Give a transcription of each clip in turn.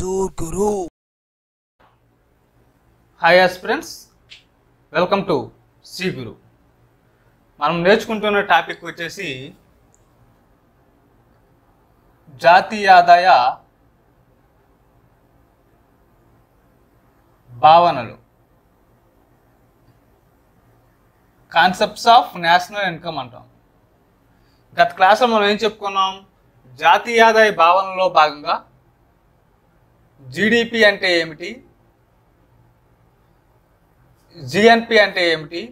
సూర్గురు hi friends welcome to C guru మనం నేర్చుకుంటున్న topic వచ్చేసి జాతీయ ఆదాయ భావనలు కాన్సెప్ట్స్ ఆఫ్ నేషనల్ ఇన్కమ్ అంటాం గత క్లాస్లో మనం ఏం చెప్పుకున్నాం జాతీయ ఆదాయ భావనలో భాగంగా జీడిపి అంటే ఏమిటి జిఎన్పి అంటే ఏమిటి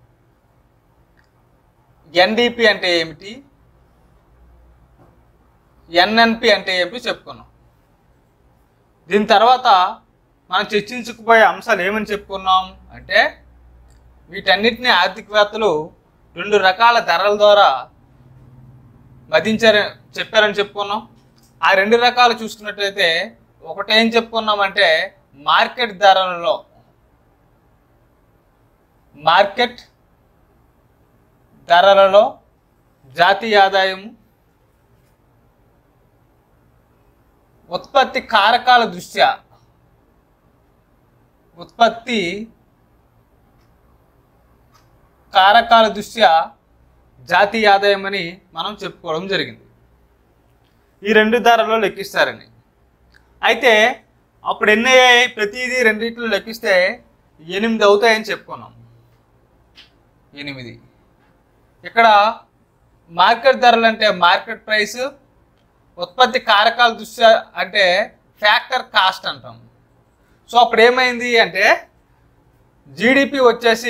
ఎన్డిపి అంటే ఏమిటి ఎన్ఎన్పి అంటే ఏమిటి చెప్పుకున్నాం దీని తర్వాత మనం చర్చించుకుపోయే అంశాలు ఏమని చెప్పుకున్నాం అంటే వీటన్నిటిని ఆర్థికవేత్తలు రెండు రకాల ధరల ద్వారా మదించారని చెప్పారని చెప్పుకున్నాం ఆ రెండు రకాలు చూసుకున్నట్లయితే ఒకటేం చెప్పుకున్నామంటే మార్కెట్ ధరలలో మార్కెట్ ధరలలో జాతీయ ఆదాయం ఉత్పత్తి కారకాల దృష్ట్యా ఉత్పత్తి కారకాల దృష్ట్యా జాతీయ ఆదాయం అని మనం చెప్పుకోవడం జరిగింది ఈ రెండు ధరలో లెక్కిస్తారని అయితే అప్పుడు ఎన్ని అయ్యాయి ప్రతిదీ రెండింటిలో లెక్కిస్తే ఎనిమిది అవుతాయని చెప్పుకున్నాం ఎనిమిది ఇక్కడ మార్కెట్ ధరలు అంటే మార్కెట్ ప్రైస్ ఉత్పత్తి కారకాల దృష్ట్యా అంటే ఫ్యాక్టర్ కాస్ట్ అంటాం సో అప్పుడు ఏమైంది అంటే జీడిపి వచ్చేసి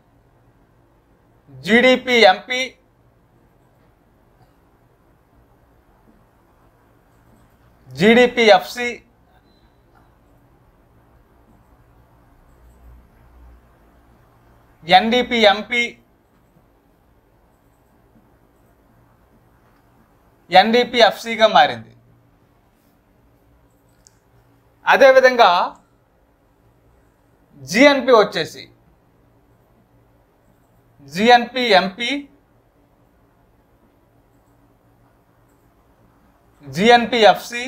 GDP MP GDP FC NDP MP NDP ఎఫ్సిగా మారింది అదేవిధంగా జిఎన్పి వచ్చేసి GNP MP GNP FC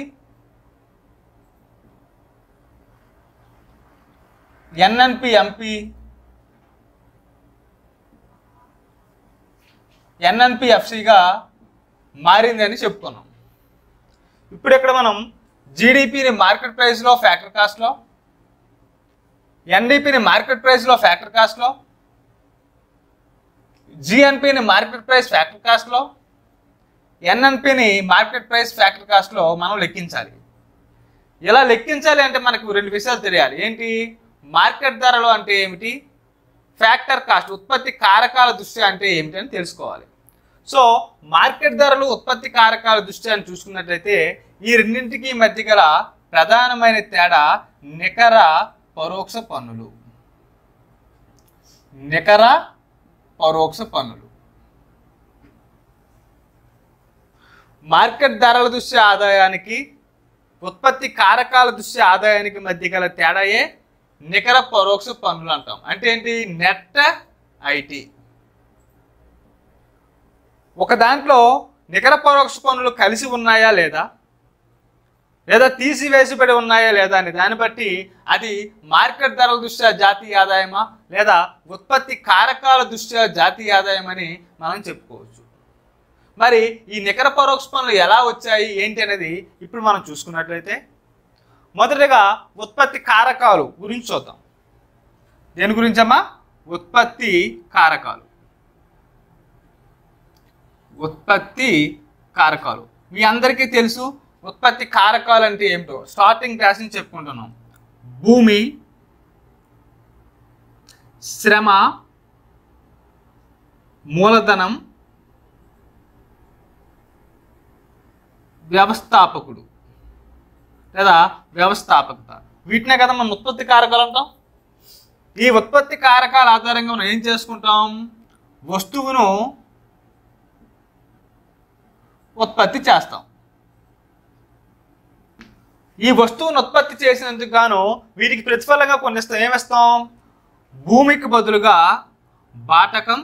NNP MP NNP ఎఫ్సిగా మారింది అని చెప్పుకున్నాం ఇప్పుడు ఇక్కడ మనం జీడిపిని మార్కెట్ ప్రైస్లో ఫ్యాక్టర్ కాస్ట్లో ఎన్డిపిని మార్కెట్ ప్రైస్లో ఫ్యాక్టర్ కాస్ట్లో జిఎన్పిని మార్కెట్ ప్రైస్ ఫ్యాక్టర్ కాస్ట్లో ఎన్ఎన్పిని మార్కెట్ ప్రైస్ ఫ్యాక్టర్ కాస్ట్లో మనం లెక్కించాలి ఇలా లెక్కించాలి అంటే మనకు రెండు విషయాలు తెలియాలి ఏంటి మార్కెట్ ధరలు అంటే ఏమిటి ఫ్యాక్టర్ కాస్ట్ ఉత్పత్తి కారకాల దృష్ట్యా అంటే ఏమిటి అని తెలుసుకోవాలి సో మార్కెట్ ధరలు ఉత్పత్తి కారకాల దృష్ట్యా అని చూసుకున్నట్లయితే ఈ రెండింటికి మధ్య గల ప్రధానమైన తేడా నికర పరోక్ష పన్నులు నికర పరోక్ష పన్నులు మార్కెట్ ధరల దృష్ట్యా ఆదాయానికి ఉత్పత్తి కారకాల దృష్ట్యా ఆదాయానికి మధ్య గల తేడాయే నికర పరోక్ష పన్నులు అంటాం అంటే ఏంటి నెట్ ఐటీ ఒక దాంట్లో నికర పరోక్ష పన్నులు కలిసి ఉన్నాయా లేదా లేదా తీసివేసిబడి ఉన్నాయా లేదా అని దాన్ని బట్టి అది మార్కెట్ ధరల దృష్ట్యా జాతీయ ఆదాయమా లేదా ఉత్పత్తి కారకాల దృష్ట్యా జాతీయ ఆదాయం అని మనం చెప్పుకోవచ్చు మరి ఈ నికర పరోక్ష పనులు ఎలా వచ్చాయి ఏంటి అనేది ఇప్పుడు మనం చూసుకున్నట్లయితే మొదటగా ఉత్పత్తి కారకాలు గురించి చూద్దాం దేని గురించమ్మా ఉత్పత్తి కారకాలు ఉత్పత్తి కారకాలు మీ అందరికీ తెలుసు ఉత్పత్తి కారకాలు అంటే ఏమిటో స్టార్టింగ్ క్లాస్ నుంచి చెప్పుకుంటున్నాం భూమి శ్రమ మూలధనం వ్యవస్థాపకుడు లేదా వ్యవస్థాపకత వీటినే కదా మనం ఉత్పత్తి కారకాలు అంటాం ఈ ఉత్పత్తి కారకాల ఆధారంగా మనం ఏం చేసుకుంటాం వస్తువును ఉత్పత్తి చేస్తాం ఈ వస్తువును ఉత్పత్తి చేసినందుకు గాను వీటికి ప్రతిఫలంగా కొన్ని ఇస్తాం ఏమిస్తాం భూమికి బదులుగా బాటకం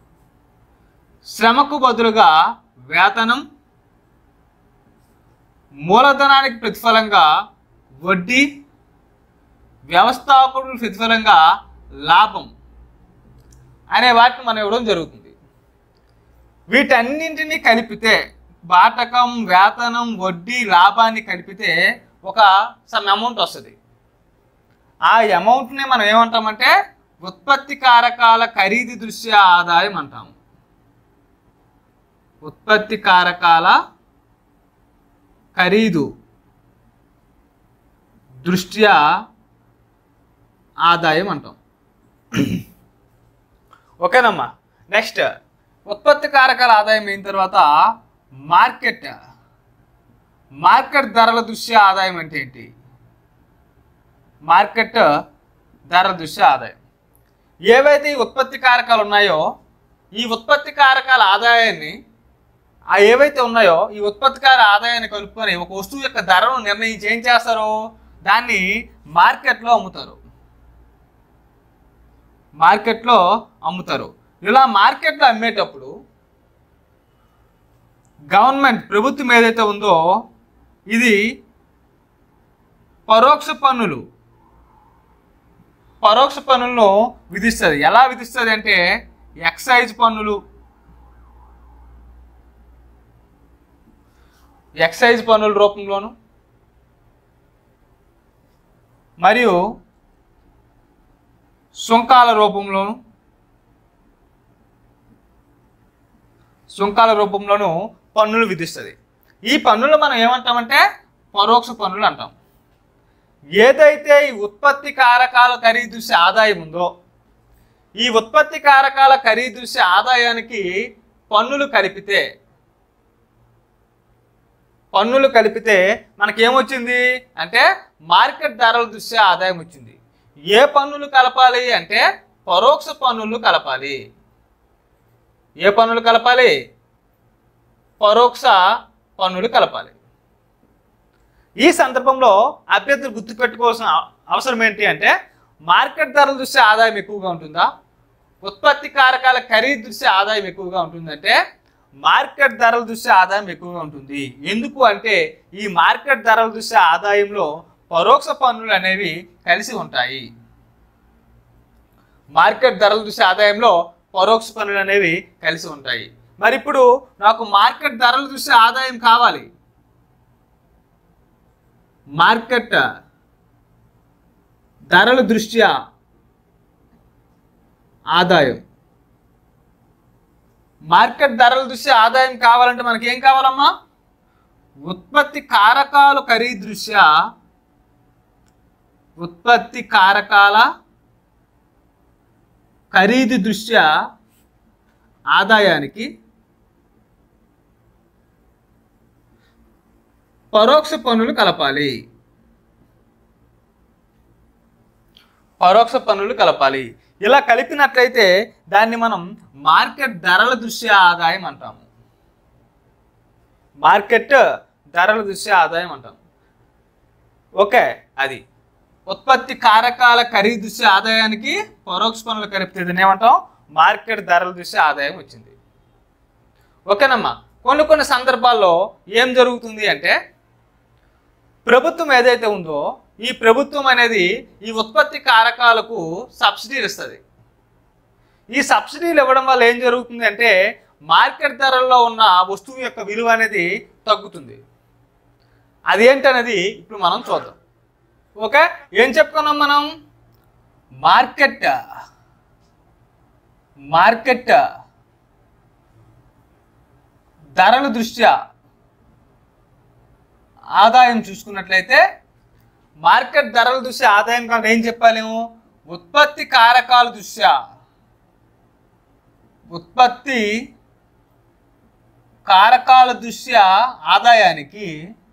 శ్రమకు బదులుగా వేతనం మూలధనానికి ప్రతిఫలంగా వడ్డీ వ్యవస్థాపకుడు ప్రతిఫలంగా లాభం అనే వాటిని మనం ఇవ్వడం జరుగుతుంది వీటన్నింటినీ కలిపితే బాటకం వేతనం వడ్డీ లాభాన్ని కలిపితే ఒక సమ్ అమౌంట్ వస్తుంది ఆ అమౌంట్ని మనం ఏమంటామంటే ఉత్పత్తి కారకాల ఖరీదు దృష్ట్యా ఆదాయం అంటాము ఉత్పత్తి కారకాల ఖరీదు దృష్ట్యా ఆదాయం అంటాం ఓకేనమ్మా నెక్స్ట్ ఉత్పత్తి కారకాల ఆదాయం అయిన తర్వాత మార్కెట్ మార్కెట్ ధరల దృష్ట్యా ఆదాయం అంటే ఏంటి మార్కెట్ ధరల దృష్ట్యా ఆదాయం ఏవైతే ఈ ఉత్పత్తి కారకాలు ఉన్నాయో ఈ ఉత్పత్తి కారకాల ఆదాయాన్ని ఆ ఏవైతే ఉన్నాయో ఈ ఉత్పత్తికార ఆదాయాన్ని కలుపుకొని ఒక వస్తువు యొక్క ధరను నిర్ణయించి ఏం చేస్తారు దాన్ని మార్కెట్లో అమ్ముతారు మార్కెట్లో అమ్ముతారు ఇలా మార్కెట్లో అమ్మేటప్పుడు గవర్నమెంట్ ప్రభుత్వం ఏదైతే ఉందో ఇది పరోక్ష పన్నులు పరోక్ష పన్నులను విధిస్తుంది ఎలా విధిస్తుంది అంటే ఎక్సైజ్ పన్నులు ఎక్సైజ్ పన్నుల రూపంలోను మరియు సుంకాల రూపంలోను సుంకాల రూపంలోను పన్నులు విధిస్తుంది ఈ పన్నులు మనం ఏమంటామంటే పరోక్ష పన్నులు అంటాం ఏదైతే ఈ ఉత్పత్తి కారకాల ఖరీదు ఆదాయం ఉందో ఈ ఉత్పత్తి కారకాల ఖరీదు ఆదాయానికి పన్నులు కలిపితే పన్నులు కలిపితే మనకేమొచ్చింది అంటే మార్కెట్ ధరల దృష్ట్యా ఆదాయం వచ్చింది ఏ పన్నులు కలపాలి అంటే పరోక్ష పన్నులు కలపాలి ఏ పన్నులు కలపాలి పరోక్ష పన్నులు కలపాలి ఈ సందర్భంలో అభ్యర్థులు గుర్తుపెట్టుకోవాల్సిన అవ- అవసరం ఏంటి అంటే మార్కెట్ ధరల దృష్ట్యా ఆదాయం ఎక్కువగా ఉంటుందా ఉత్పత్తి కారకాల ఖరీదు దృష్ట్యా ఆదాయం ఎక్కువగా ఉంటుందంటే మార్కెట్ ధరల దృష్ట్యా ఆదాయం ఎక్కువగా ఉంటుంది ఎందుకు అంటే ఈ మార్కెట్ ధరల దృష్ట్యా ఆదాయంలో పరోక్ష పన్నులు అనేవి కలిసి ఉంటాయి మార్కెట్ ధరల దృష్ట్యా ఆదాయంలో పరోక్ష పన్నులు అనేవి కలిసి ఉంటాయి మరి ఇప్పుడు నాకు మార్కెట్ ధరల దృష్ట్యా ఆదాయం కావాలి మార్కెట్ ధరల దృష్ట్యా ఆదాయం మార్కెట్ ధరల దృష్ట్యా ఆదాయం కావాలంటే మనకి ఏం కావాలమ్మా ఉత్పత్తి కారకాలు ఖరీదు దృష్ట్యా ఉత్పత్తి కారకాల ఖరీదు దృష్ట్యా ఆదాయానికి పరోక్ష పన్నులు కలపాలి పరోక్ష పన్నులు కలపాలి ఇలా కలిపినట్లయితే దాన్ని మనం మార్కెట్ ధరల దృష్ట్యా ఆదాయం అంటాము మార్కెట్ ధరల దృష్ట్యా ఆదాయం అంటాం ఓకే అది ఉత్పత్తి కారకాల ఖరీదు దృష్ట్యా ఆదాయానికి పరోక్ష పన్నులు కలిపితే దీన్ని ఏమంటాం మార్కెట్ ధరల దృష్ట్యా ఆదాయం వచ్చింది ఓకేనమ్మా కొన్ని కొన్ని సందర్భాల్లో ఏం జరుగుతుంది అంటే ప్రభుత్వం ఏదైతే ఉందో ఈ ప్రభుత్వం అనేది ఈ ఉత్పత్తి కారకాలకు సబ్సిడీలు ఇస్తుంది ఈ సబ్సిడీలు ఇవ్వడం వల్ల ఏం జరుగుతుంది అంటే మార్కెట్ ధరల్లో ఉన్న వస్తువు యొక్క విలువ అనేది తగ్గుతుంది అదేంటనేది ఇప్పుడు మనం చూద్దాం ఓకే ఏం చెప్పుకున్నాం మనం మార్కెట్ మార్కెట్ ధరల దృష్ట్యా ఆదాయం చూసుకున్నట్లయితే మార్కెట్ ధరల దృష్ట్యా ఆదాయం కంటే ఏం చెప్పాలేము ఉత్పత్తి కారకాల దృష్ట్యా ఉత్పత్తి కారకాల దృష్ట్యా ఆదాయానికి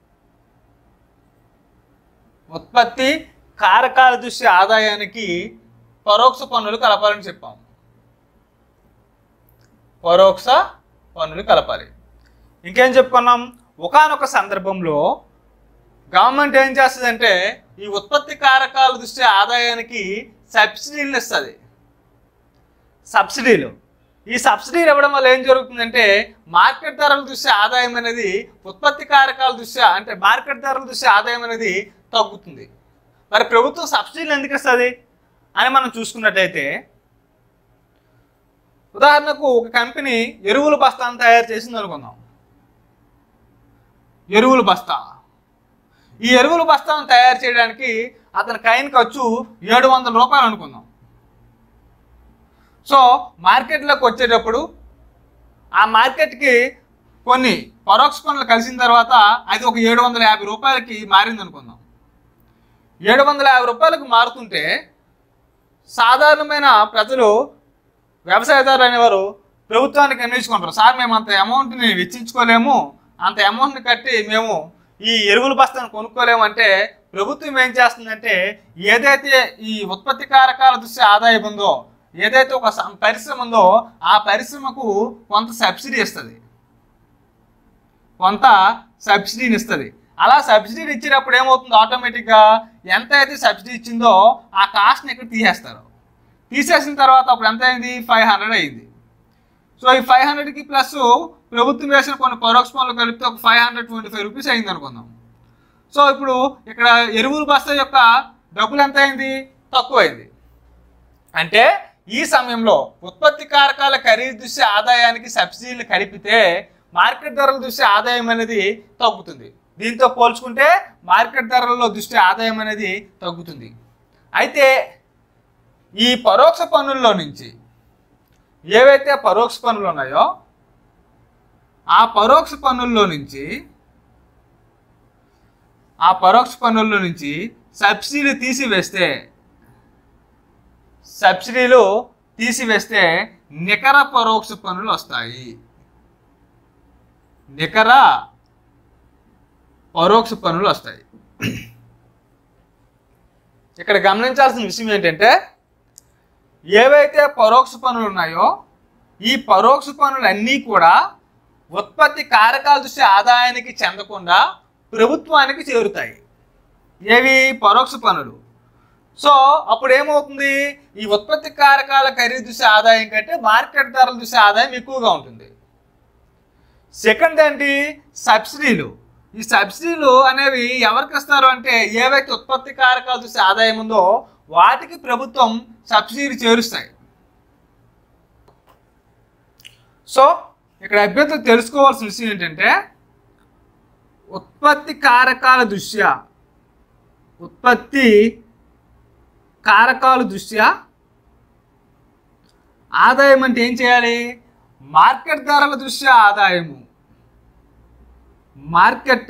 ఉత్పత్తి కారకాల దృష్ట్యా ఆదాయానికి పరోక్ష పన్నులు కలపాలని చెప్పాము పరోక్ష పన్నులు కలపాలి ఇంకేం చెప్పుకున్నాం ఒకానొక సందర్భంలో గవర్నమెంట్ ఏం చేస్తుందంటే ఈ ఉత్పత్తి కారకాల దృష్ట్యా ఆదాయానికి సబ్సిడీలు ఇస్తుంది సబ్సిడీలు ఈ సబ్సిడీలు ఇవ్వడం వల్ల ఏం జరుగుతుందంటే మార్కెట్ ధరల దృష్ట్యా ఆదాయం అనేది ఉత్పత్తి కారకాల దృష్ట్యా అంటే మార్కెట్ ధరల దృష్ట్యా ఆదాయం అనేది తగ్గుతుంది మరి ప్రభుత్వం సబ్సిడీలు ఎందుకు ఇస్తుంది అని మనం చూసుకున్నట్టయితే ఉదాహరణకు ఒక కంపెనీ ఎరువుల బస్తాను తయారు చేసింది అనుకుందాం ఎరువుల బస్తా ఈ ఎరువుల బస్తాను తయారు చేయడానికి అతని కైన్ ఖర్చు ఏడు వందల రూపాయలు అనుకుందాం సో మార్కెట్లోకి వచ్చేటప్పుడు ఆ మార్కెట్కి కొన్ని పరోక్ష పనులు కలిసిన తర్వాత అది ఒక ఏడు వందల యాభై రూపాయలకి మారింది అనుకుందాం ఏడు వందల యాభై రూపాయలకు మారుతుంటే సాధారణమైన ప్రజలు వ్యవసాయదారులు అనేవారు ప్రభుత్వానికి అన్వేషించుకుంటారు సార్ మేము అంత అమౌంట్ని వెచ్చించుకోలేము అంత అమౌంట్ని కట్టి మేము ఈ ఎరువుల బస్తాను కొనుక్కోలేము అంటే ప్రభుత్వం ఏం చేస్తుందంటే ఏదైతే ఈ ఉత్పత్తి కారకాల దృష్ట్యా ఆదాయం ఉందో ఏదైతే ఒక సం- పరిశ్రమ ఉందో ఆ పరిశ్రమకు కొంత సబ్సిడీ ఇస్తుంది కొంత సబ్సిడీని ఇస్తుంది అలా సబ్సిడీని ఇచ్చినప్పుడు ఏమవుతుంది ఆటోమేటిక్గా ఎంత అయితే సబ్సిడీ ఇచ్చిందో ఆ కాస్ట్ని ఇక్కడ తీసేస్తారు తీసేసిన తర్వాత అప్పుడు ఎంత అయింది ఫైవ్ హండ్రెడ్ అయింది సో ఈ ఫైవ్ హండ్రెడ్కి ప్లస్ ప్రభుత్వం వేసిన కొన్ని పరోక్ష పనులు కలిపితే ఒక five hundred twenty five rupees అయింది అనుకుందాం సో ఇప్పుడు ఇక్కడ ఎరువుల బస్తా యొక్క డబ్బులు ఎంత అయింది తక్కువ అయింది అంటే ఈ సమయంలో ఉత్పత్తి కారకాల ఖరీదు దృష్ట్యా ఆదాయానికి సబ్సిడీలు కలిపితే మార్కెట్ ధరల దృష్ట్యా ఆదాయం అనేది తగ్గుతుంది దీంతో పోల్చుకుంటే మార్కెట్ ధరల్లో దృష్ట్యా ఆదాయం అనేది తగ్గుతుంది అయితే ఈ పరోక్ష పన్నుల్లో నుంచి ఏవైతే పరోక్ష పన్నులు ఉన్నాయో ఆ పరోక్ష పన్నుల్లో నుంచి ఆ పరోక్ష పన్నుల్లో నుంచి సబ్సిడీలు తీసివేస్తే సబ్సిడీలు తీసివేస్తే నికర పరోక్ష పన్నులు వస్తాయి నికర పరోక్ష పన్నులు వస్తాయి ఇక్కడ గమనించాల్సిన విషయం ఏంటంటే ఏవైతే పరోక్ష పనులు ఉన్నాయో ఈ పరోక్ష పనులు అన్నీ కూడా ఉత్పత్తి కారకాల దృష్టి ఆదాయానికి చెందకుండా ప్రభుత్వానికి చేరుతాయి ఏవి పరోక్ష పనులు సో అప్పుడు ఏమవుతుంది ఈ ఉత్పత్తి కారకాల ఖరీదు దృష్టి ఆదాయం కంటే మార్కెట్ ధరల దృష్టి ఆదాయం ఎక్కువగా ఉంటుంది సెకండ్ ఏంటి సబ్సిడీలు ఈ సబ్సిడీలు అనేవి ఎవరికి ఇస్తారు అంటే ఏవైతే ఉత్పత్తి కారకాల చూసి ఆదాయం ఉందో వాటికి ప్రభుత్వం సబ్సిడీలు చేరుస్తాయి సో ఇక్కడ అభ్యర్థులు తెలుసుకోవాల్సిన విషయం ఏంటంటే ఉత్పత్తి కారకాల దృష్ట్యా ఉత్పత్తి కారకాల దృష్ట్యా ఆదాయం అంటే ఏం చేయాలి మార్కెట్ ధరల దృష్ట్యా ఆదాయము మార్కెట్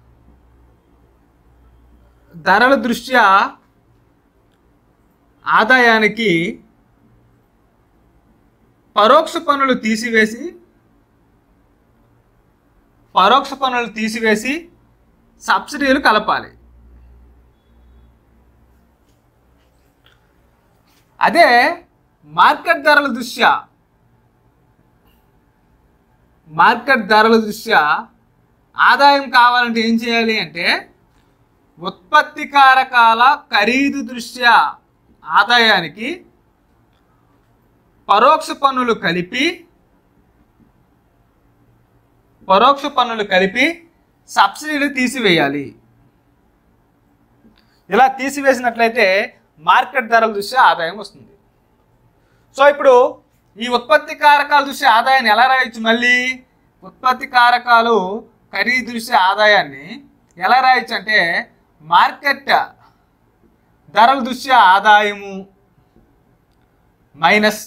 ధరల దృష్ట్యా ఆదాయానికి పరోక్ష పన్నులు తీసివేసి పరోక్ష పన్నులు తీసివేసి సబ్సిడీలు కలపాలి అదే మార్కెట్ ధరల దృష్ట్యా మార్కెట్ ధరల దృష్ట్యా ఆదాయం కావాలంటే ఏం చేయాలి అంటే ఉత్పత్తి కారకాల ఖరీదు దృష్ట్యా ఆదాయానికి పరోక్ష పన్నులు కలిపి పరోక్ష పన్నులు కలిపి సబ్సిడీలు తీసివేయాలి ఇలా తీసివేసినట్లయితే మార్కెట్ ధరల దృష్ట్యా ఆదాయం వస్తుంది సో ఇప్పుడు ఈ ఉత్పత్తి కారకాల దృష్ట్యా ఆదాయాన్ని ఎలా రాయొచ్చు మళ్ళీ ఉత్పత్తి కారకాలు ఖరీదు దృష్ట్యా ఆదాయాన్ని ఎలా రాయొచ్చు అంటే మార్కెట్ ధరల దృష్ట్యా ఆదాయము మైనస్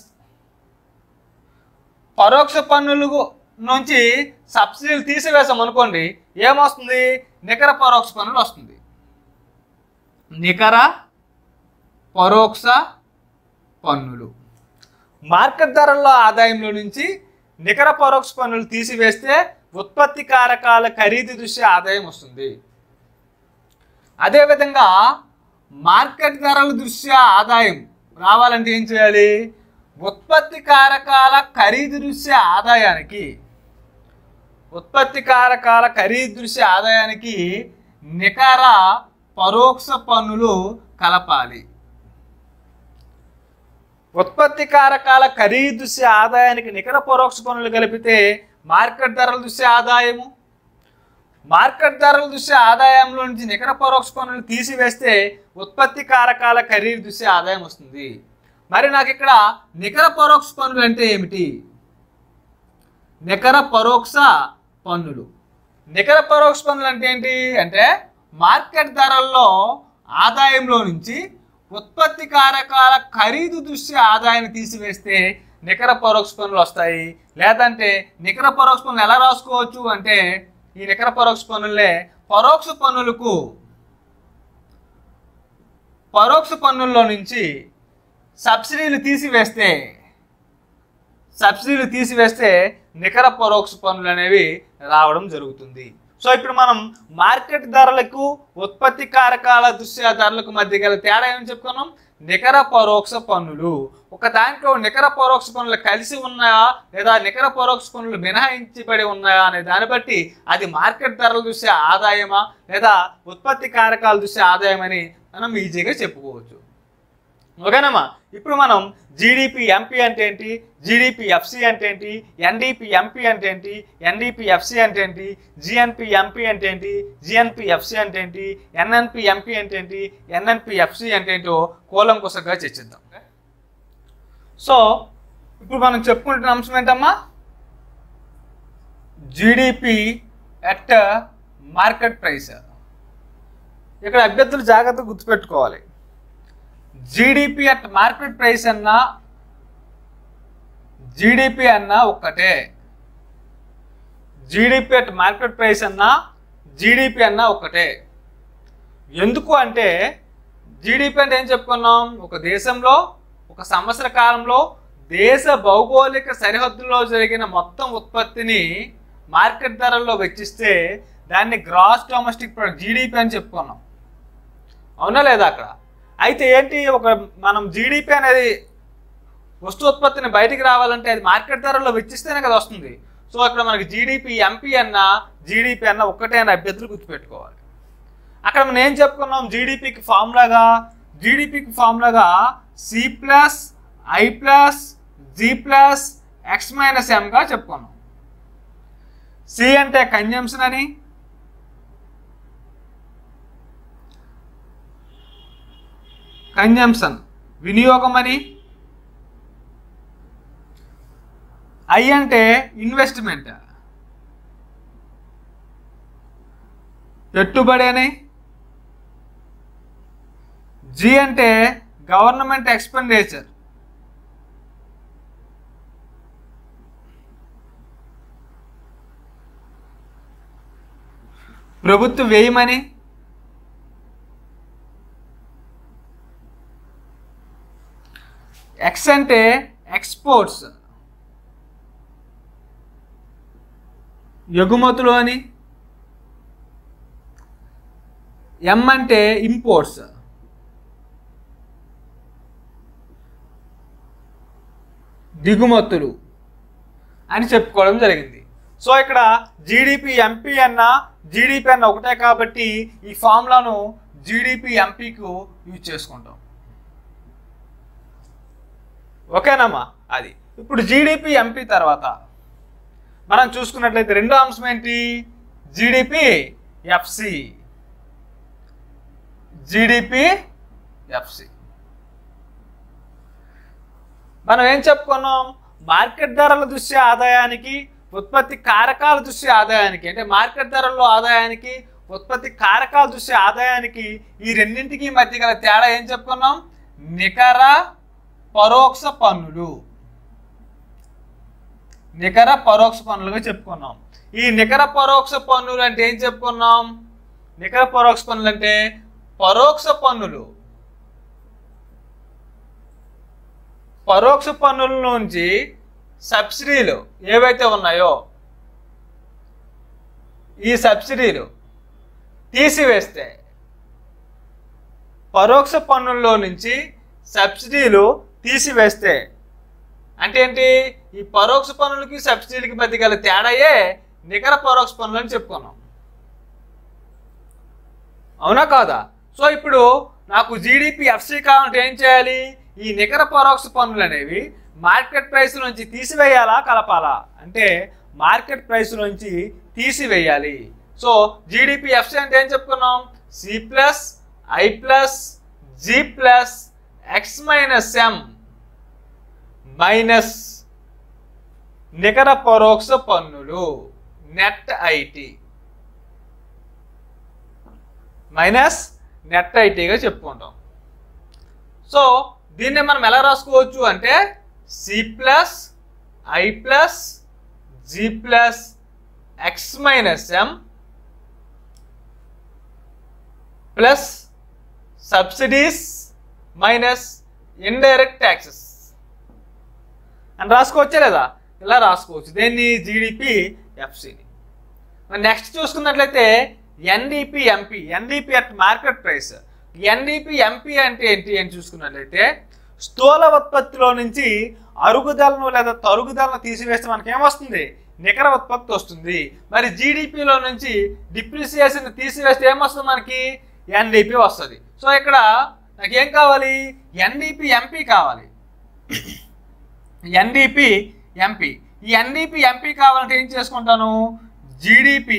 పరోక్ష పన్నులు నుంచి సబ్సిడీలు తీసివేసాం అనుకోండి ఏమొస్తుంది నికర పరోక్ష పన్నులు వస్తుంది నికర పరోక్ష పన్నులు మార్కెట్ ధరల్లో ఆదాయంలో నుంచి నికర పరోక్ష పన్నులు తీసివేస్తే ఉత్పత్తి కారకాల ఖరీదు దృష్ట్యా ఆదాయం వస్తుంది అదేవిధంగా మార్కెట్ ధరల దృష్ట్యా ఆదాయం రావాలంటే ఏం చేయాలి ఉత్పత్తి కారకాల ఖరీదు దృష్ట్యా ఆదాయానికి ఉత్పత్తి కారకాల ఖరీదు దృష్ట్యా ఆదాయానికి నికర పరోక్ష పన్నులు కలపాలి ఉత్పత్తి కారకాల ఖరీదు దృష్ట్యా ఆదాయానికి నికర పరోక్ష పన్నులు కలిపితే మార్కెట్ ధరల దృష్ట్యా ఆదాయము మార్కెట్ ధరల దృష్ట్యా ఆదాయంలో నుంచి నికర పరోక్ష పన్నులు తీసివేస్తే ఉత్పత్తి కారకాల ఖరీదు దృష్ట్యా ఆదాయం వస్తుంది మరి నాకు ఇక్కడ నికర పరోక్ష పన్నులు అంటే ఏమిటి నికర పరోక్ష పన్నులు నికర పరోక్ష పన్నులు అంటే ఏంటి అంటే మార్కెట్ ధరల్లో ఆదాయంలో నుంచి ఉత్పత్తి కారకాల ఖరీదు దృష్ట్యా ఆదాయాన్ని తీసివేస్తే నికర పరోక్ష పన్నులు వస్తాయి లేదంటే నికర పరోక్ష పన్నులు ఎలా రాసుకోవచ్చు అంటే ఈ నికర పరోక్ష పన్నులే పరోక్ష పన్నులకు పరోక్ష పన్నుల్లో నుంచి సబ్సిడీలు తీసివేస్తే సబ్సిడీలు తీసివేస్తే నికర పరోక్ష పన్నులు అనేవి రావడం జరుగుతుంది సో ఇప్పుడు మనం మార్కెట్ ధరలకు ఉత్పత్తి కారకాల దృశ్య ధరలకు మధ్య గల తేడా ఏమని చెప్పుకున్నాం నికర పరోక్ష పన్నులు ఒక దాంట్లో నికర పరోక్ష పన్నులు కలిసి ఉన్నాయా లేదా నికర పరోక్ష పన్నులు మినహాయించబడి ఉన్నాయా అనే దాన్ని బట్టి అది మార్కెట్ ధరల దృష్ట్యా ఆదాయమా లేదా ఉత్పత్తి కారకాల దృష్ట్యా ఆదాయమని మనం ఈజీగా చెప్పుకోవచ్చు ఓకేనమ్మా ఇప్పుడు మనం జీడిపి ఎంపీ అంటే ఏంటి జీడిపి ఎఫ్సి అంటే ఏంటి ఎన్డిపి ఎంపీ అంటే ఏంటి ఎన్డిపి ఎఫ్సి అంటే ఏంటి జిఎన్పి ఎంపీ అంటే ఏంటి జిఎన్పి ఎఫ్సి అంటే ఏంటి ఎన్ఎన్పి ఎంపీ అంటే ఏంటి ఎన్ఎన్పి ఎఫ్సి అంటే ఏంటో కూలంకుశంగా చర్చిద్దాం సో ఇప్పుడు మనం చెప్పుకుంటున్న అంశం ఏంటమ్మా జీడిపి ఎట్ మార్కెట్ ప్రైస్ ఇక్కడ అభ్యర్థులు జాగ్రత్తగా గుర్తుపెట్టుకోవాలి జీడిపి అట్ మార్కెట్ ప్రైస్ అన్నా జీడిపి అన్నా ఒక్కటే జీడిపి అట్ మార్కెట్ ప్రైస్ అన్నా జీడిపి అన్నా ఒక్కటే ఎందుకు అంటే జీడిపి అంటే ఏం చెప్పుకున్నాం ఒక దేశంలో ఒక సంవత్సర కాలంలో దేశ భౌగోళిక సరిహద్దుల్లో జరిగిన మొత్తం ఉత్పత్తిని మార్కెట్ ధరల్లో వెచ్చిస్తే దాన్ని గ్రాస్ డొమెస్టిక్ ప్రొడక్ట్ జీడిపి అని చెప్పుకున్నాం అవునా లేదా అక్కడ అయితే ఏంటి ఒక మనం జీడిపి అనేది వస్తు ఉత్పత్తిని బయటికి రావాలంటే అది మార్కెట్ ధరలో వెచ్చిస్తేనే కదా వస్తుంది సో ఇక్కడ మనకి జీడిపి ఎంపీ అన్న జీడిపి అన్న ఒక్కటే అని అభ్యర్థులు గుర్తుపెట్టుకోవాలి అక్కడ మనం ఏం చెప్పుకున్నాం జీడిపికి ఫార్ములాగా జీడిపికి ఫార్ములాగా C plus I plus G plus X minus ఎంగా చెప్పుకున్నాం సి అంటే కన్జంప్షన్ అని కన్జంప్షన్ వినియోగం అని ఐ అంటే ఇన్వెస్ట్మెంట్ పెట్టుబడి అని జి అంటే గవర్నమెంట్ ఎక్స్పెండిచర్ ప్రభుత్వ వ్యయమని ఎక్స్ అంటే ఎక్స్పోర్ట్స్ ఎగుమతులు అని ఎం అంటే ఇంపోర్ట్స్ దిగుమతులు అని చెప్పుకోవడం జరిగింది సో ఇక్కడ జీడిపి ఎంపీ అన్న జీడిపి అన్న ఒకటే కాబట్టి ఈ ఫార్ములాను జీడిపి ఎంపీకు యూజ్ చేసుకుంటాం ఓకేనమ్మా అది ఇప్పుడు జీడిపి ఎంపీ తర్వాత మనం చూసుకున్నట్లయితే రెండో అంశం ఏంటి జీడిపి ఎఫ్సి జీడిపి ఎఫ్సి మనం ఏం చెప్పుకున్నాం మార్కెట్ ధరల దృష్ట్యా ఆదాయానికి ఉత్పత్తి కారకాల దృష్ట్యా ఆదాయానికి అంటే మార్కెట్ ధరల్లో ఆదాయానికి ఉత్పత్తి కారకాల దృష్ట్యా ఆదాయానికి ఈ రెండింటికి మధ్య గల తేడా ఏం చెప్పుకున్నాం నికర పరోక్ష పన్నులు నికర పరోక్ష పన్నులుగా చెప్పుకున్నాం ఈ నికర పరోక్ష పన్నులు అంటే ఏం చెప్పుకున్నాం నికర పరోక్ష పన్నులు అంటే పరోక్ష పన్నులు పరోక్ష పన్నుల నుంచి సబ్సిడీలు ఏవైతే ఉన్నాయో ఈ సబ్సిడీలు తీసివేస్తే పరోక్ష పన్నుల్లో నుంచి సబ్సిడీలు తీసివేస్తే అంటే ఏంటి ఈ పరోక్ష పన్నులకి సబ్సిడీలకి మధ్య గల తేడాయే నికర పరోక్ష పన్నులు అని చెప్పుకున్నాం అవునా కాదా సో ఇప్పుడు నాకు జీడిపి ఎఫ్సి కావాలంటే ఏం చేయాలి ఈ నికర పరోక్ష పన్నులు అనేవి మార్కెట్ ప్రైస్ నుంచి తీసివేయాలా కలపాలా అంటే మార్కెట్ ప్రైస్ నుంచి తీసివేయాలి సో జీడిపి ఎఫ్సి అంటే ఏం చెప్పుకున్నాం C plus I plus G plus X minus M minus నికర పరోక్ష పన్నులు నెట్ ఐటి మైనస్ నెట్ ఐటీగా చెప్పుకుంటాం సో దీన్ని మనం ఎలా రాసుకోవచ్చు అంటే C plus I plus G plus X minus M plus subsidies minus indirect taxes అని రాసుకోవచ్చా లేదా ఇలా రాసుకోవచ్చు దేన్ని జీడిపి ఎఫ్సిని నెక్స్ట్ చూసుకున్నట్లయితే NDP MP NDP at market price NDP MP అంటే ఏంటి అని చూసుకున్నట్లయితే స్థూల ఉత్పత్తిలో నుంచి అరుగుదలను లేదా తరుగుదలను తీసివేస్తే మనకి ఏమొస్తుంది నికర ఉత్పత్తి వస్తుంది మరి జీడిపిలో నుంచి డిప్రిసియేషన్ తీసివేస్తే ఏమొస్తుంది మనకి ఎన్డిపి వస్తుంది సో ఇక్కడ నాకు ఏం కావాలి ఎన్డిపి ఎంపీ కావాలి ఎన్డిపి ఎంపీ ఈ ఎన్డిపి ఎంపీ కావాలంటే ఏం చేసుకుంటాను జీడిపి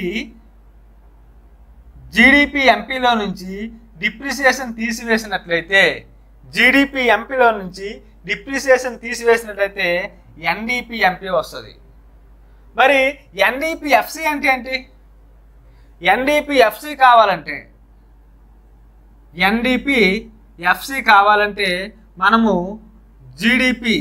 జీడిపి ఎంపీలో నుంచి డిప్రిసియేషన్ తీసివేసినట్లయితే జీడిపి ఎంపీలో నుంచి డిప్రిసియేషన్ తీసివేసినట్లయితే ఎన్డిపి ఎంపీ వస్తుంది మరి ఎన్డిపి ఎఫ్సి అంటే ఏంటి ఎన్డిపి ఎఫ్సి కావాలంటే ఎన్డిపి ఎఫ్సి కావాలంటే మనము జీడిపి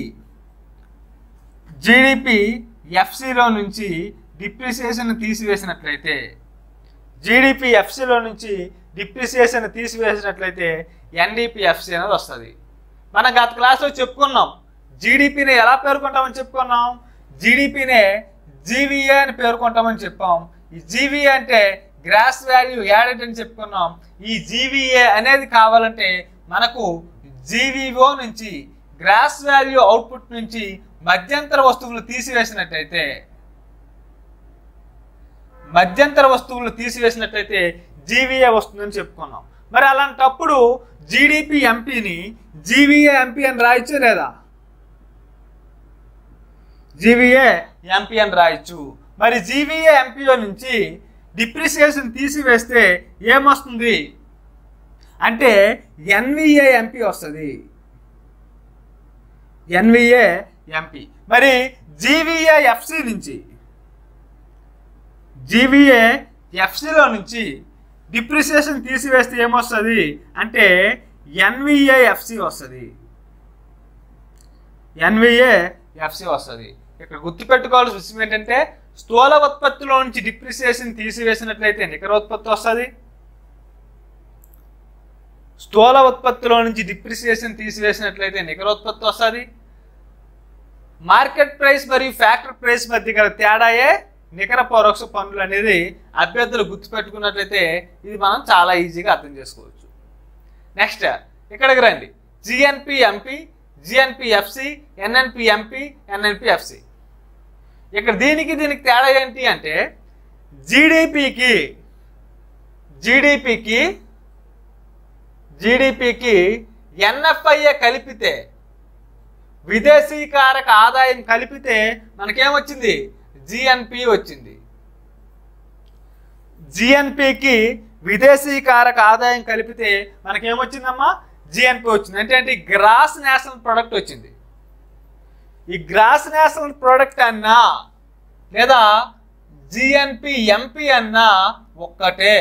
జీడిపి ఎఫ్సిలో నుంచి డిప్రిసియేషన్ తీసివేసినట్లయితే జీడిపి ఎఫ్సిలో నుంచి డిప్రిసియేషన్ తీసివేసినట్లయితే ఎన్డిపి ఎఫ్సి అనేది వస్తుంది మనం గత క్లాస్లో చెప్పుకున్నాం జీడిపిని ఎలా పేర్కొంటామని చెప్పుకున్నాం జీడిపినే జీవీఏ అని పేర్కొంటామని చెప్పాం ఈ జీవీఏ అంటే గ్రాస్ వాల్యూ యాడెడ్ అని చెప్పుకున్నాం ఈ జీవీఏ అనేది కావాలంటే మనకు జీవీఓ నుంచి గ్రాస్ వాల్యూ అవుట్పుట్ నుంచి మధ్యంతర వస్తువులు తీసివేసినట్టయితే మధ్యంతర వస్తువులు తీసివేసినట్లయితే జీవీఏ వస్తుందని చెప్పుకున్నాం మరి అలాంటప్పుడు జీడిపి ఎంపీని జీవీఏ ఎంపీ అని రాయొచ్చు లేదా జీవీఏ ఎంపీ అని రాయొచ్చు మరి జీవీఏ ఎంపీలో నుంచి డిప్రిసియేషన్ తీసివేస్తే ఏమొస్తుంది అంటే ఎన్విఏ ఎంపీ వస్తుంది ఎన్విఏ ఎంపీ మరి జీవీఏ ఎఫ్సి నుంచి జీవీఏ ఎఫ్సిలో నుంచి డిప్రిసియేషన్ తీసివేస్తే ఏమొస్తుంది అంటే ఎన్విఏ ఎఫ్సి వస్తుంది ఎన్విఏ ఎఫ్సి వస్తుంది ఇక్కడ గుర్తుపెట్టుకోవాల్సిన విషయం ఏంటంటే స్థూల ఉత్పత్తిలో నుంచి డిప్రిసియేషన్ తీసివేసినట్లయితే నికర ఉత్పత్తి వస్తుంది స్థూల ఉత్పత్తిలో నుంచి డిప్రిసియేషన్ తీసివేసినట్లయితే నికర ఉత్పత్తి వస్తుంది మార్కెట్ ప్రైస్ మరియు ఫ్యాక్టరీ ప్రైస్ మధ్య గల తేడాయే నికర పరోక్ష పన్నులు అనేది అభ్యర్థులు గుర్తుపెట్టుకున్నట్లయితే ఇది మనం చాలా ఈజీగా అర్థం చేసుకోవచ్చు నెక్స్ట్ ఇక్కడికి రండి GNP MP GNP FC NNP MP NNP FC ఇక్కడ దీనికి దీనికి తేడా ఏంటి అంటే జీడిపికి జీడిపికి జీడిపికి ఎన్ఎఫ్ఐఏ కలిపితే విదేశీకారక ఆదాయం కలిపితే మనకేమొచ్చింది జిఎన్పి వచ్చింది జిఎన్పికి విదేశీకారక ఆదాయం కలిపితే మనకేమొచ్చిందమ్మా జిఎన్పి వచ్చింది అంటే ఏంటి గ్రాస్ నేషనల్ ప్రొడక్ట్ వచ్చింది ఈ గ్రాస్ నేషనల్ ప్రోడక్ట్ అన్నా లేదా జిఎన్పి ఎంపీ అన్నా ఒక్కటే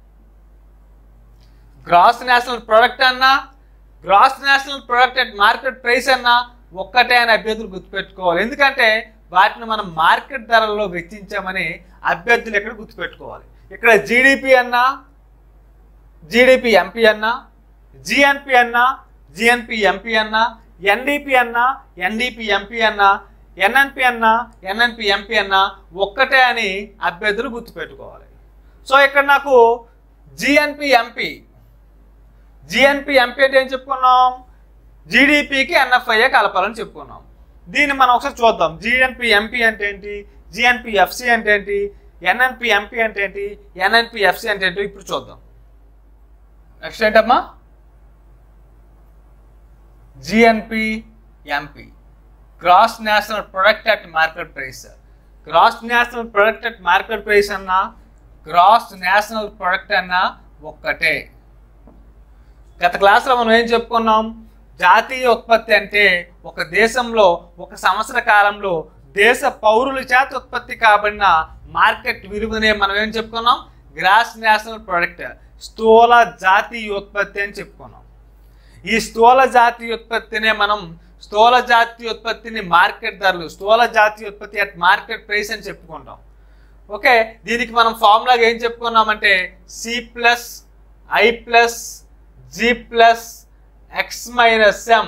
గ్రాస్ నేషనల్ ప్రోడక్ట్ అన్నా gross national product at market price అన్నా ఒక్కటే అని అభ్యర్థులు గుర్తుపెట్టుకోవాలి ఎందుకంటే వాటిని మనం మార్కెట్ ధరల్లో వెచ్చించామని అభ్యర్థులు ఇక్కడ గుర్తుపెట్టుకోవాలి ఇక్కడ జీడిపి అన్నా జీడిపి ఎంపీ అన్నా జిఎన్పి అన్నా జిఎన్పి ఎంపీ అన్నా ఎన్డిపి అన్నా ఎన్డిపి ఎంపీ అన్నా ఎన్ఎన్పి అన్నా ఎన్ఎన్పి ఎంపీ అన్నా ఒక్కటే అని అభ్యర్థులు గుర్తుపెట్టుకోవాలి సో ఇక్కడ నాకు జిఎన్పి ఎంపీ జిఎన్పి ఎంపీ అంటే ఏం చెప్పుకున్నాం జీడిపికి ఎన్ఎఫ్ఐఏ కలపాలని చెప్పుకున్నాం దీన్ని మనం ఒకసారి చూద్దాం జిఎన్పి ఎంపీ అంటే ఏంటి జిఎన్పి ఎఫ్సి అంటే ఏంటి ఎన్ఎన్పి ఎంపీ అంటే ఏంటి ఎన్ఎన్పి ఎఫ్సి అంటే ఏంటి ఇప్పుడు చూద్దాం నెక్స్ట్ ఏంటమ్మా GNP MP gross national product at market price gross national product at market price అన్నా గ్రాస్ నేషనల్ ప్రొడక్ట్ అన్నా ఒక్కటే గత క్లాస్లో మనం ఏం చెప్పుకున్నాం జాతీయ ఉత్పత్తి అంటే ఒక దేశంలో ఒక సంవత్సర కాలంలో దేశ పౌరుల చేత ఉత్పత్తి కాబడిన మార్కెట్ విలువనే మనం ఏం చెప్పుకున్నాం గ్రాస్ నేషనల్ ప్రొడక్ట్ స్థూల జాతీయ ఉత్పత్తి అని చెప్పుకున్నాం ఈ స్థూల జాతీయ ఉత్పత్తినే మనం స్థూల జాతీయ ఉత్పత్తిని మార్కెట్ ధరలు స్థూల జాతీయ ఉత్పత్తి అట్ మార్కెట్ ప్రైస్ అని చెప్పుకుంటాం ఓకే దీనికి మనం ఫార్ములాగా ఏం చెప్పుకున్నామంటే C plus I plus G plus X minus M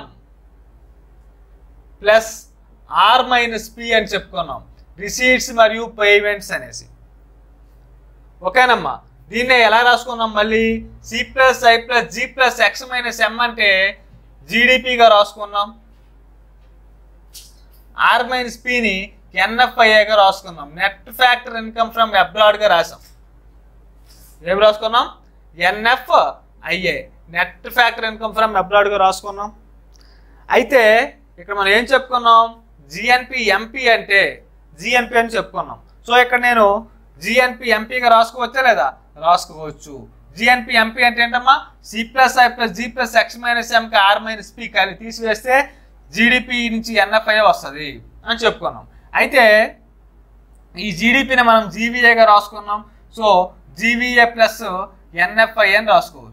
plus R minus P అని చెప్పుకున్నాం రిసీట్స్ మరియు పేమెంట్స్ అనేసి ఓకేనమ్మా దీన్నే ఎలా రాసుకున్నాం మళ్ళీ C plus I plus G plus X minus M అంటే జీడిపిగా రాసుకున్నాం ఆర్ మైనస్ పిని ఎన్ఎఫ్ఐఏగా రాసుకున్నాం నెట్ ఫ్యాక్టర్ ఇన్కమ్ ఫ్రమ్ అబ్రాడ్గా రాసాం ఏం రాసుకున్నాం NF IA net factor income from అబ్రాడ్గా రాసుకున్నాం అయితే ఇక్కడ మనం ఏం చెప్పుకున్నాం జిఎన్పి ఎంపీ అంటే జిఎన్పి అని చెప్పుకున్నాం సో ఇక్కడ నేను జిఎన్పి ఎంపీగా రాసుకోవచ్చా లేదా రాసుకోవచ్చు జిఎన్పి ఎంపీ అంటే ఏంటమ్మా C plus I plus G plus X minus ఎంకి ఆర్ మైనస్ పి కలిపి తీసివేస్తే జీడిపి నుంచి ఎన్ఎఫ్ఐ వస్తుంది అని చెప్పుకున్నాం అయితే ఈ జీడిపిని మనం జీవీఏగా రాసుకున్నాం సో జీవీఏ ప్లస్ ఎన్ఎఫ్ఐ అని రాసుకోవచ్చు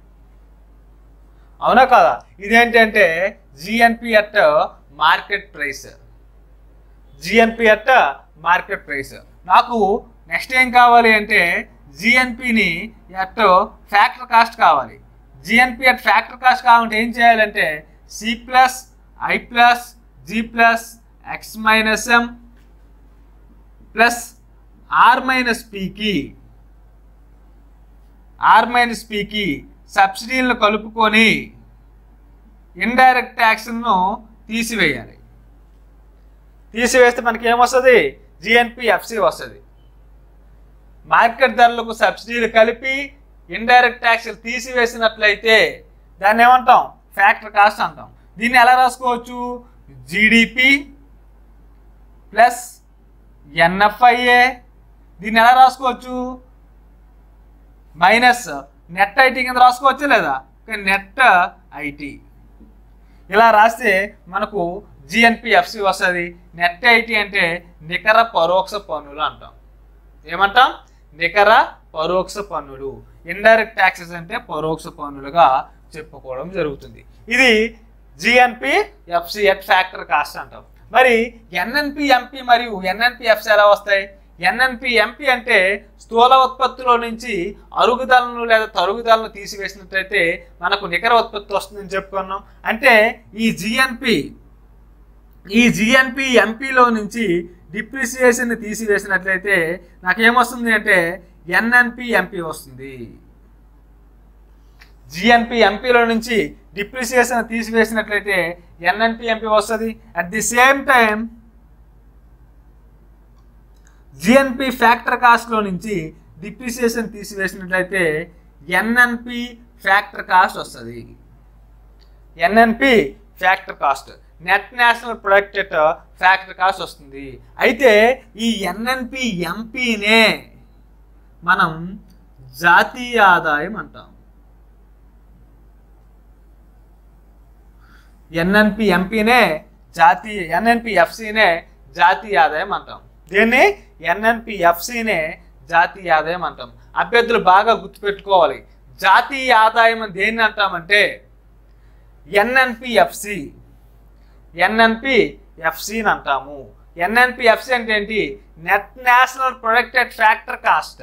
అవునా కదా ఇదేంటంటే GNP at market price GNP at market price నాకు నెక్స్ట్ ఏం కావాలి అంటే జిఎన్పిని అట్ ఫ్యాక్టర్ కాస్ట్ కావాలి జిఎన్పి అట్ ఫ్యాక్టర్ కాస్ట్ కావాలంటే ఏం చేయాలంటే C plus I plus G plus X minus M plus R minus పికి ఆర్ మైనస్ పికి సబ్సిడీలను కలుపుకొని ఇండైరెక్ట్ ట్యాక్స్ను తీసివేయాలి తీసివేస్తే మనకి ఏమొస్తుంది జిఎన్పి ఎఫ్సి వస్తుంది మార్కెట్ ధరలకు సబ్సిడీలు కలిపి ఇండైరెక్ట్ ట్యాక్స్లు తీసివేసినట్లయితే దాన్ని ఏమంటాం ఫ్యాక్టర్ కాస్ట్ అంటాం దీన్ని ఎలా రాసుకోవచ్చు జీడిపి ప్లస్ ఎన్ఎఫ్ఐఏ దీన్ని ఎలా రాసుకోవచ్చు మైనస్ నెట్ ఐటీ కింద రాసుకోవచ్చు లేదా నెట్ ఐటీ ఇలా రాస్తే మనకు జిఎన్పి ఎఫ్సి వస్తుంది నెట్ ఐటీ అంటే నికర పరోక్ష పన్నులు అంటాం ఏమంటాం నికర పరోక్ష పన్నులు ఇండైరెక్ట్ ట్యాక్సెస్ అంటే పరోక్ష పన్నులుగా చెప్పుకోవడం జరుగుతుంది ఇది GNP FC at factor cost అంటాం మరి ఎన్ఎన్పి ఎంపీ మరియు ఎన్ఎన్పి ఎఫ్సి ఎలా వస్తాయి ఎన్ఎన్పి ఎంపీ అంటే స్థూల ఉత్పత్తిలో నుంచి అరుగుదలను లేదా తరుగుదలను తీసివేసినట్లయితే మనకు నికర ఉత్పత్తి వస్తుందని చెప్పుకున్నాం అంటే ఈ జిఎన్పి ఈ జిఎన్పి ఎంపీలో నుంచి డిప్రిసియేషన్ తీసివేసినట్లయితే నాకేమొస్తుంది అంటే ఎన్ఎన్పి ఎంపీ వస్తుంది జిఎన్పి ఎంపీలో నుంచి డిప్రిసియేషన్ తీసివేసినట్లయితే ఎన్ఎన్పి ఎంపీ వస్తుంది at the same time GNP factor కాస్ట్లో నుంచి డిప్రిసియేషన్ తీసివేసినట్లయితే ఎన్ఎన్పి ఫ్యాక్టర్ కాస్ట్ వస్తుంది NNP factor cost net national product at factor cost వస్తుంది అయితే ఈ ఎన్ఎన్పి ఎంపీనే మనం జాతీయ ఆదాయం అంటాం ఎన్ఎన్పి ఎంపీనే జాతీయ ఎన్ఎన్పి ఎఫ్సినే జాతీయ ఆదాయం అంటాం దీన్ని ఎన్ఎన్పి ఎఫ్సినే జాతీయ ఆదాయం అంటాం అభ్యర్థులు బాగా గుర్తుపెట్టుకోవాలి జాతీయ ఆదాయం అని దేన్ని అంటామంటే ఎన్ఎన్పి ఎఫ్సి ఎన్ఎన్పి ఎఫ్సిని అంటాము ఎన్ఎన్పి ఎఫ్సి అంటే ఏంటి net national product at factor cost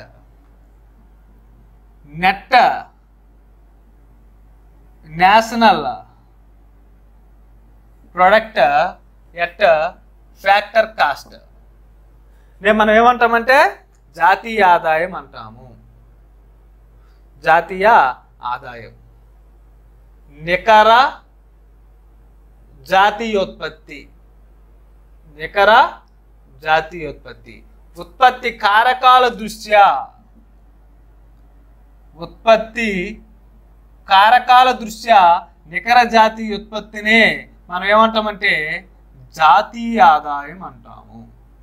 net national product at factor cost నేను మనం ఏమంటామంటే జాతీయ ఆదాయం అంటాము జాతీయ ఆదాయం నికర జాతీయోత్పత్తి నికర జాతీయోత్పత్తి ఉత్పత్తి కారకాల దృష్ట్యా ఉత్పత్తి కారకాల దృష్ట్యా నికర జాతీయ ఉత్పత్తినే మనం ఏమంటామంటే జాతీయ ఆదాయం అంటాము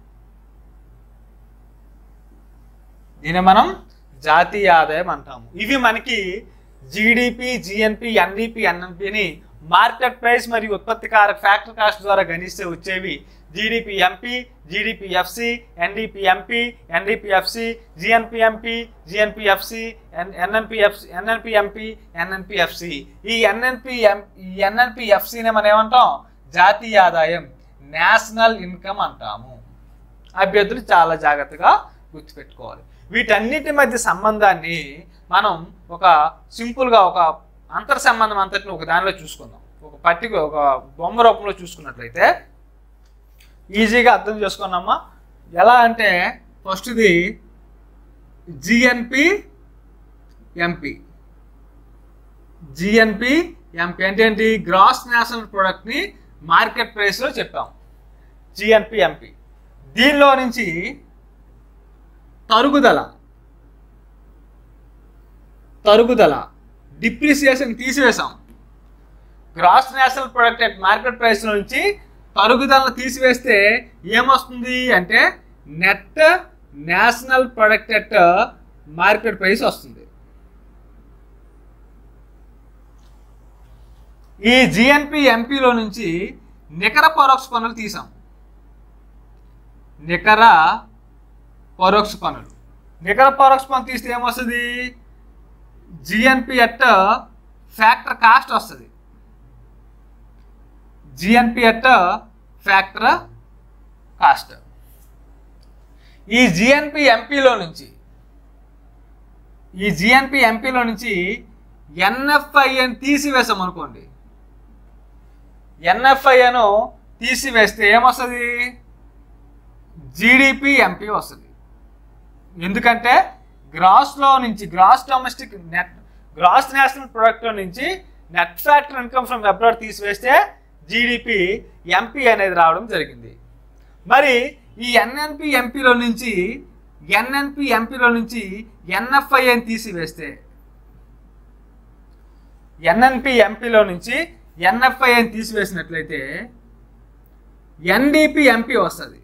దీన్ని మనం జాతీయ ఆదాయం అంటాము ఇవి మనకి జీడిపి జిఎన్పి ఎన్డిపి ఎన్ఎన్పిని మార్కెట్ ప్రైస్ మరియు ఉత్పత్తికారక ఫ్యాక్టరీ కాస్ట్ ద్వారా గణిస్తే వచ్చేవి GDP MP GDP FC NDP MP NDP FC GNP MP GNP FC NNP FC NNP MP NNP FC ఈ ఎన్ఎన్పి ఎం ఈ ఎన్ఎన్పి ఎఫ్సిని మనం ఏమంటాం జాతీయ ఆదాయం నేషనల్ ఇన్కమ్ అంటాము అభ్యర్థులు చాలా జాగ్రత్తగా గుర్తుపెట్టుకోవాలి వీటన్నిటి మధ్య సంబంధాన్ని మనం ఒక సింపుల్గా ఒక అంతర్ సంబంధం అంతటిని ఒక దానిలో చూసుకుందాం ఒక పర్టికులర్ ఒక బొమ్మ రూపంలో చూసుకున్నట్లయితే ఈజీగా అర్థం చేసుకున్నామా ఎలా అంటే ఫస్ట్ది జిఎన్పి ఎంపీ జిఎన్పి ఎంపీ అంటే ఏంటి గ్రాస్ నేషనల్ ప్రొడక్ట్ని మార్కెట్ ప్రైస్లో చెప్పాం జిఎన్పి ఎంపీ దీనిలో నుంచి తరుగుదల తరుగుదల డిప్రిసియేషన్ తీసివేశాం gross national product at market price నుంచి తరుగుదలను తీసివేస్తే ఏమొస్తుంది అంటే net national product at market price వస్తుంది ఈ జిఎన్పి ఎంపీలో నుంచి నికర పరోక్ష పనులు తీసాం నికర పరోక్ష పనులు నికర పరోక్ష పనులు తీస్తే ఏమొస్తుంది జిఎన్పి అట్ ఫ్యాక్టర్ కాస్ట్ వస్తుంది జిఎన్పి అట్ ఫ్యాక్టర్ కాస్ట్ ఈ జిఎన్పి ఎంపీలో నుంచి ఈ జిఎన్పి ఎంపీలో నుంచి ఎన్ఎఫ్ఐఎన్ తీసివేసాం అనుకోండి ఎన్ఎఫ్ఐను తీసివేస్తే ఏమొస్తుంది జీడిపి ఎంపీ వస్తుంది ఎందుకంటే గ్రాస్లో నుంచి gross domestic net gross national ప్రొడక్ట్లో నుంచి net factor income from abroad తీసివేస్తే జీడిపి ఎంపీ అనేది రావడం జరిగింది మరి ఈ ఎన్ఎన్పి ఎంపీలో నుంచి ఎన్ఎన్పి ఎంపీలో నుంచి ఎన్ఎఫ్ఐని తీసివేస్తే ఎన్ఎన్పి ఎంపీలో నుంచి ఎన్ఎఫ్ఐని తీసివేసినట్లయితే ఎన్డిపి ఎంపీ వస్తుంది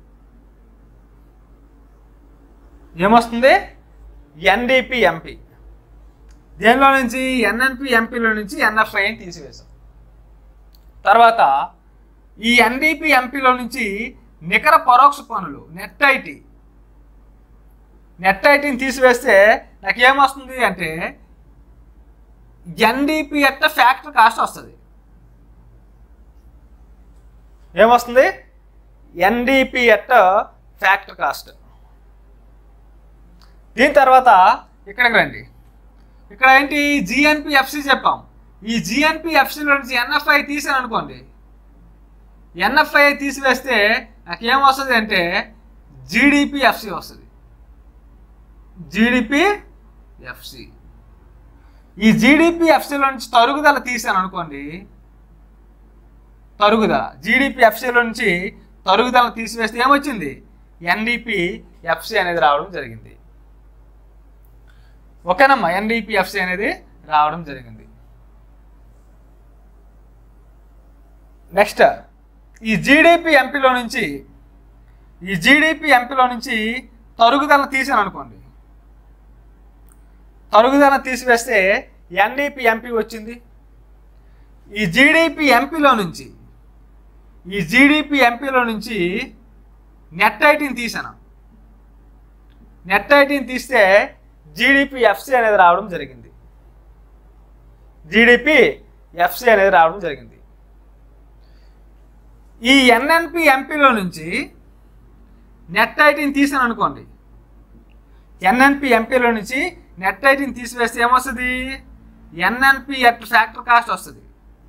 ఏమొస్తుంది ఎన్డిపి ఎంపీ దేనిలో నుంచి ఎన్ఎన్పి ఎంపీలో నుంచి ఎన్ఎఫ్ఐని తీసివేశాం తర్వాత ఈ ఎన్డిపి ఎంపీలో నుంచి నికర పరోక్ష పనులు నెట్ ఐటీ నెట్ ఐటీని తీసివేస్తే నాకు ఏమొస్తుంది అంటే ఎన్డిపి ఎట్ట ఫ్యాక్టరీ కాస్ట్ వస్తుంది ఏమొస్తుంది ఎన్డిపి ఎట్ట ఫ్యాక్టరీ కాస్ట్ దీని తర్వాత ఇక్కడికి రండి ఇక్కడ ఏంటి జిఎన్పి ఎఫ్సి చెప్పాం ఈ జిఎన్పి ఎఫ్సిలో నుంచి ఎన్ఎఫ్ఐ తీసాను అనుకోండి ఎన్ఎఫ్ఐ తీసివేస్తే నాకు ఏం వస్తుంది అంటే జీడిపి ఎఫ్సి వస్తుంది జీడిపి ఎఫ్సి ఈ జీడిపి ఎఫ్సిలో నుంచి తరుగుదల తీసాను అనుకోండి తరుగుదల జీడిపి ఎఫ్సిలో నుంచి తరుగుదల తీసివేస్తే ఏమొచ్చింది ఎన్డిపి ఎఫ్సి అనేది రావడం జరిగింది ఓకేనమ్మా ఎన్డిపి ఎఫ్సి అనేది రావడం జరిగింది నెక్స్ట్ ఈ జీడిపి ఎంపీలో నుంచి ఈ జీడిపి ఎంపీలో నుంచి తరుగుదల తీసాను అనుకోండి తరుగుదల తీసివేస్తే ఎన్డిపి ఎంపీ వచ్చింది ఈ జీడిపి ఎంపీలో నుంచి ఈ జీడిపి ఎంపీలో నుంచి నెట్ ఐటీని తీసాను నెట్ ఐటీని తీస్తే జీడిపి ఎఫ్సి అనేది రావడం జరిగింది జీడిపి ఎఫ్సి అనేది రావడం జరిగింది ఈ ఎన్ఎన్పి ఎంపీలో నుంచి నెట్ ఐటీని తీసాను అనుకోండి ఎన్ఎన్పి ఎంపీలో నుంచి నెట్ ఐటీని తీసివేస్తే ఏమొస్తుంది ఎన్ఎన్పి ఎట్ ఫ్యాక్టర్ కాస్ట్ వస్తుంది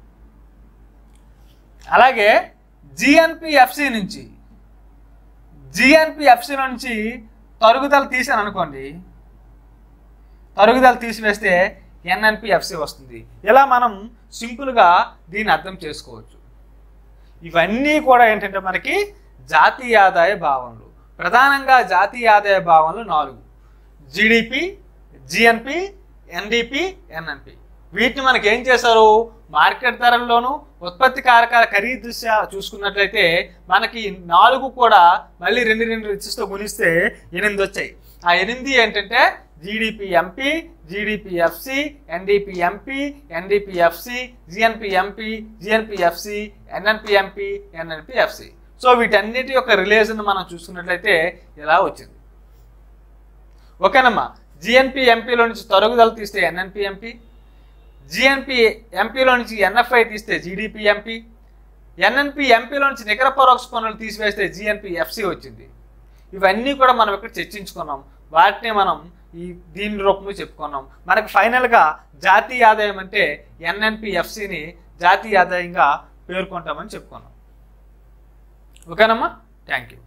అలాగే జిఎన్పి ఎఫ్సి నుంచి జిఎన్పి ఎఫ్సి నుంచి తరుగుదల తీసాను అనుకోండి తరుగుదల తీసివేస్తే ఎన్ఎన్పి ఎఫ్సి వస్తుంది ఇలా మనం సింపుల్గా దీన్ని అర్థం చేసుకోవచ్చు ఇవన్నీ కూడా ఏంటంటే మనకి జాతీయ ఆదాయ భావనలు ప్రధానంగా జాతీయ ఆదాయ భావనలు నాలుగు జీడిపి జిఎన్పి ఎన్డిపి ఎన్ఎన్పి వీటిని మనకి ఏం చేశారు మార్కెట్ ధరల్లోనూ ఉత్పత్తి కారకాల ఖరీదు దృష్ట్యా చూసుకున్నట్లయితే మనకి నాలుగు కూడా మళ్ళీ రెండు రెండు రిచ్స్తో గుణిస్తే ఎనిమిది వచ్చాయి ఆ ఎనిమిది ఏంటంటే GDP MP GDP FC NDP MP NDP FC GNP MP GNP FC NNP MP NNP FC so వీటన్నిటి యొక్క రిలేషన్ మనం చూసుకున్నట్లయితే ఇలా వచ్చింది ఓకేనమ్మా జిఎన్పి ఎంపీలో నుంచి తరుగుదల తీస్తే ఎన్ఎన్పి ఎంపీ జిఎన్పి ఎంపీలో నుంచి ఎన్ఎఫ్ఐ తీస్తే జీడిపి ఎంపీ ఎన్ఎన్పి ఎంపీలో నుంచి నికర పరోక్ష పన్నులు తీసివేస్తే జిఎన్పి ఎఫ్సి వచ్చింది ఇవన్నీ కూడా మనం ఇక్కడ చర్చించుకున్నాం వాటిని మనం ఈ దీని రూపంలో చెప్పుకున్నాం మనకు ఫైనల్గా జాతీయ ఆదాయం అంటే ఎన్ఎన్పి ఎఫ్సిని జాతీయ ఆదాయంగా పేర్కొంటామని చెప్పుకున్నాం ఓకేనమ్మా థ్యాంక్ యూ